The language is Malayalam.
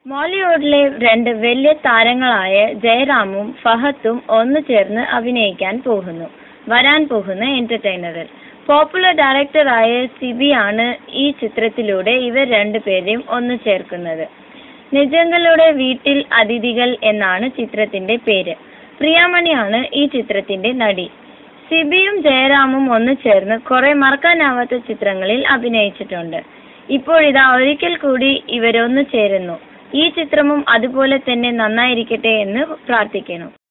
മോളിവുഡിലെ രണ്ട് വലിയ താരങ്ങളായ ജയറാമും ഫഹത്തും ഒന്നു ചേർന്ന് അഭിനയിക്കാൻ പോകുന്നു വരാൻ പോകുന്ന എന്റർടൈനറിൽ പോപ്പുലർ ഡയറക്ടറായ സിബിയാണ് ഈ ചിത്രത്തിലൂടെ ഇവർ രണ്ടുപേരെയും ഒന്നു ചേർക്കുന്നത് നിജങ്ങളുടെ വീട്ടിൽ അതിഥികൾ എന്നാണ് ചിത്രത്തിന്റെ പേര് പ്രിയാമണിയാണ് ഈ ചിത്രത്തിന്റെ നടി സിബിയും ജയറാമും ഒന്നു ചേർന്ന് കുറെ മറക്കാനാവാത്ത ചിത്രങ്ങളിൽ അഭിനയിച്ചിട്ടുണ്ട് ഇപ്പോഴിതാ ഒരിക്കൽ കൂടി ഇവരൊന്നു ചേരുന്നു ഈ ചിത്രവും അതുപോലെ തന്നെ നന്നായിരിക്കട്ടെ എന്ന് പ്രാർത്ഥിക്കുന്നു